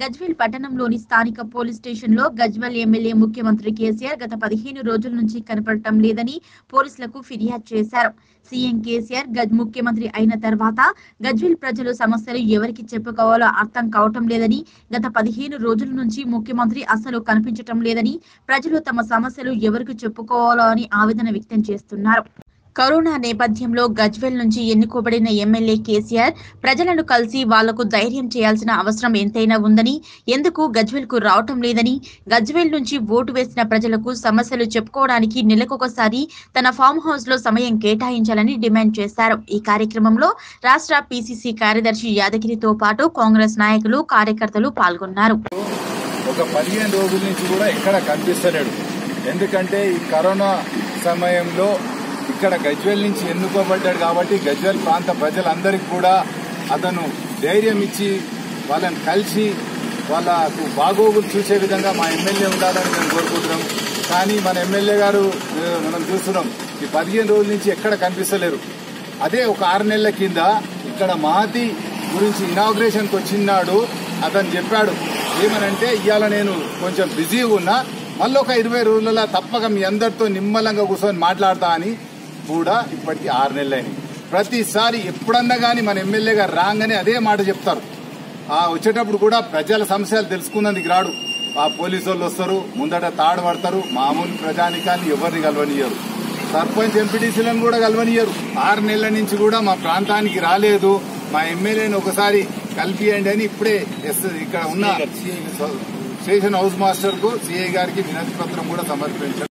గజ్వేల్ పట్టణంలోని స్థానిక పోలీస్ స్టేషన్లో గజ్వేల్ ఎమ్మెల్యే ముఖ్యమంత్రి కేసీఆర్ గత పదిహేను రోజుల నుంచి కనపడటం లేదని పోలీసులకు ఫిర్యాదు చేశారు సీఎం కేసీఆర్ గజ్ ముఖ్యమంత్రి అయిన తర్వాత గజ్వేల్ ప్రజలు సమస్యలు ఎవరికి చెప్పుకోవాలో అర్థం కావటం లేదని గత పదిహేను రోజుల నుంచి ముఖ్యమంత్రి అసలు కనిపించటం లేదని ప్రజలు తమ సమస్యలు ఎవరికి చెప్పుకోవాలో అని ఆవేదన వ్యక్తం చేస్తున్నారు కరోనా నేపథ్యంలో గజ్వేల్ నుంచి ఎన్నుకోబడిన ఎమ్మెల్యే కేసీఆర్ ప్రజలను కలిసి వాళ్లకు ధైర్యం చేయాల్సిన అవసరం ఎంతైనా ఉందని ఎందుకు గజ్వేల్ కు రావటం లేదని గజ్వేల్ నుంచి ఓటు వేసిన ప్రజలకు సమస్యలు చెప్పుకోవడానికి నెలకొకసారి తన ఫామ్ హౌస్ లో సమయం కేటాయించాలని డిమాండ్ చేశారు ఈ కార్యక్రమంలో రాష్ట్ర పిసిసి కార్యదర్శి యాదగిరితో పాటు కాంగ్రెస్ నాయకులు కార్యకర్తలు పాల్గొన్నారు ఒక పదిహేను రోజుల నుంచి కూడా ఎక్కడ కనిపిస్తలేడు ఎందుకంటే ఈ కరోనా సమయంలో ఇక్కడ గజ్వేల్ నుంచి ఎన్నుకోబడ్డాడు కాబట్టి గజ్వేల్ ప్రాంత ప్రజలందరికీ కూడా అతను ధైర్యం ఇచ్చి వాళ్ళని కలిసి వాళ్ళకు బాగోగులు చూసే విధంగా మా ఎమ్మెల్యే ఉండాలని మేము కోరుకుంటున్నాం కానీ మన ఎమ్మెల్యే గారు ఆ, మనం చూస్తున్నాం ఈ పదిహేను రోజుల నుంచి ఎక్కడ కనిపిస్తలేరు అదే ఒక ఆరు నెలల కింద ఇక్కడ మహతి గురించి ఇనాగ్రేషన్కి వచ్చినాడు అతను చెప్పాడు ఏమనంటే ఇవాళ నేను కొంచెం బిజీగా ఉన్నా మళ్ళీ ఒక ఇరవై రోజులలో తప్పక మీ అందరితో నిమ్మలంగా కూర్చొని మాట్లాడతా అని కూడా ఇప్పటికి ఆరు నెలలైనవి ప్రతిసారి ఎప్పుడన్నా కానీ మన ఎమ్మెల్యే గారు రాగానే అదే మాట చెప్తారు ఆ వచ్చేటప్పుడు కూడా ప్రజల సమస్యలు తెలుసుకున్నందుకు రాడు ఆ పోలీసు వాళ్ళు వస్తారు ముందట తాడు పడతారు మామూలు ప్రజానికాన్ని ఎవరిని కలవనియరు సర్పంచ్ ఎంపీటీసీలను కూడా కలవనియరు ఆరు నెలల నుంచి కూడా మా ప్రాంతానికి రాలేదు మా ఎమ్మెల్యేని ఒకసారి కలిపియండి అని ఇప్పుడే ఎస్ ఇక్కడ ఉన్న స్టేషన్ హౌస్ మాస్టర్ కు సిఐ గారికి వినతి పత్రం కూడా సమర్పించారు